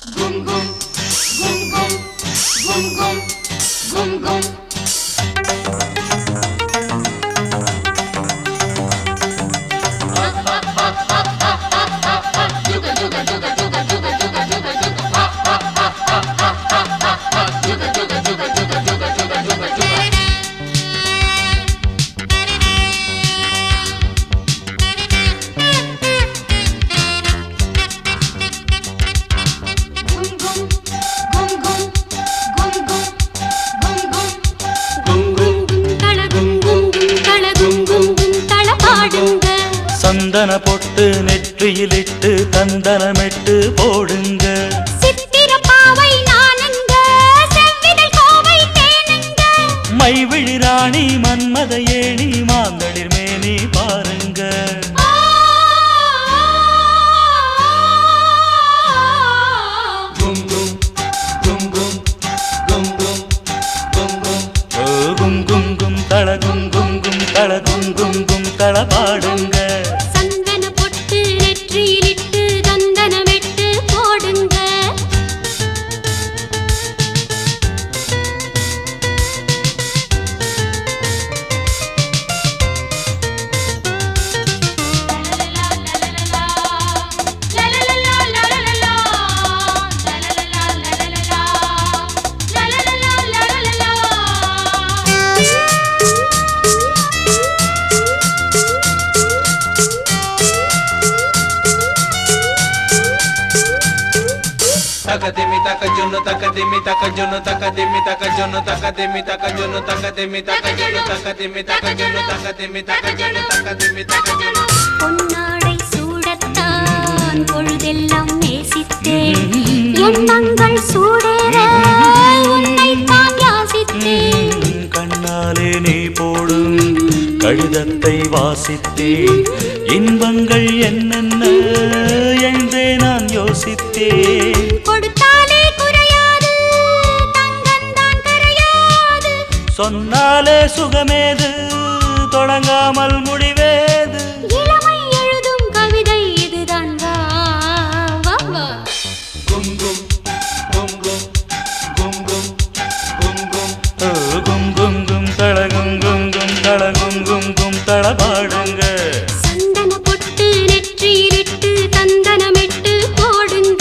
Gum gum, gum gum, gum gum, gum gum. Gum gum, gum gum, gum gum, gum gum. குங்கும் தள குங்கும் தள குங்கும் தள பாடுங்க சந்தன பொட்டு நெற்றியிலிட்டு தந்தனமிட்டு போடுங்க சித்திர பாவை நானுங்க செவ்விதழ் கோவை தேனுங்க மைவிழி ராணி மன்மத ஏணி மாந்தளிர் மேனி பாருங்க ஓ, கும் கும் கும் தள கும் கும் கும் தள கும் கும் கும் தள பாடுங்க சந்தன பொட்டு நெற்றியிலிட்டு தந்தனமிட்டு போடுங்க Taka demi taka jono taka demi taka jono taka demi taka jono taka demi taka jono taka demi taka jono taka demi taka jono taka demi taka jono taka demi taka jono பொன்னாடை சூடத்தான் பொழுதெல்லாம் நேசித்தேன் எண்ணங்கள் சூடேற உன்னை தான் யாசித்தேன் கண்ணாலே நீ போடும் கடிதத்தை வாசித்தேன் இன்பங்கள் என்னென்ன என்றே நான் யோசித்தேன் கொடுத்தாலே குறையாது தங்கம்தான் கரையாது சொன்னாலே சுகமேது தொடங்காமல் முடிவேது இளமை எழுதும் கவிதை இதுதான் வா வா வா Gum gum gum gum gum gum gum gum ஓ, கும் கும் கும் தள கும் கும் கும் தள கும் கும் கும் தள பாடுங்க சந்தன பொட்டு நெற்றியிலிட்டு தந்தனமிட்டு போடுங்க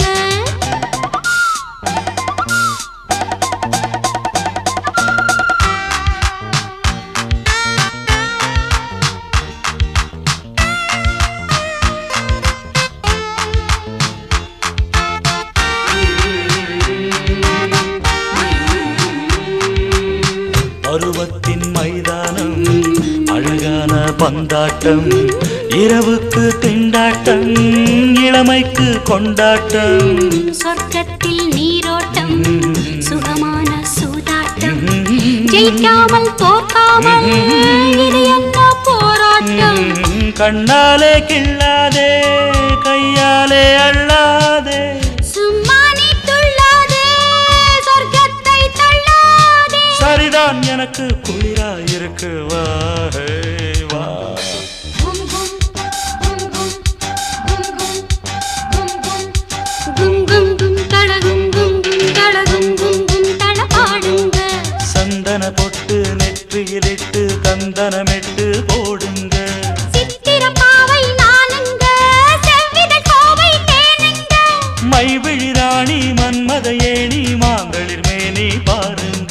பருவத்தின் மைதானம் அழகான பந்தாட்டம் இரவுக்கு திண்டாட்டம் இளமைக்கு கொண்டாட்டம் சொர்க்கத்தில் நீரோட்டம் சுகமான சூதாட்டம் ஜெயிக்காமல் தோற்காமல் இது என்ன போராட்டம் கண்ணாலே கிள்ளாதே கையாலே அள்ளாதே சும்மா நீ துள்ளாதே சொர்க்கத்தை தள்ளாதே சரிதான் எனக்கு குளிராயிருக்கு வா ஹே, வா Gum gum, gum gum, gum gum, gum gum. கும் கும் கும் தள கும் கும் கும் தள கும் கும் கும் தள பாடுங்க சந்தன பொட்டு நெற்றியிலிட்டு தந்தனமிட்டு போடுங்க சித்திர பாவை நானுங்க செவ்விதழ் கோவை தேனுங்க மைவிழி ராணி மன்மத ஏணி மாங்களிர் மேனி பாருங்க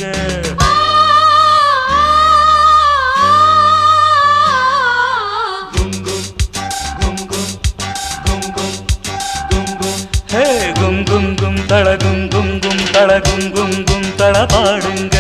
gum gum gum gum gum gum gum gum ஹே கும் கும் கும் தள கும் கும் கும் தள கும் கும் கும் தள பாடுங்க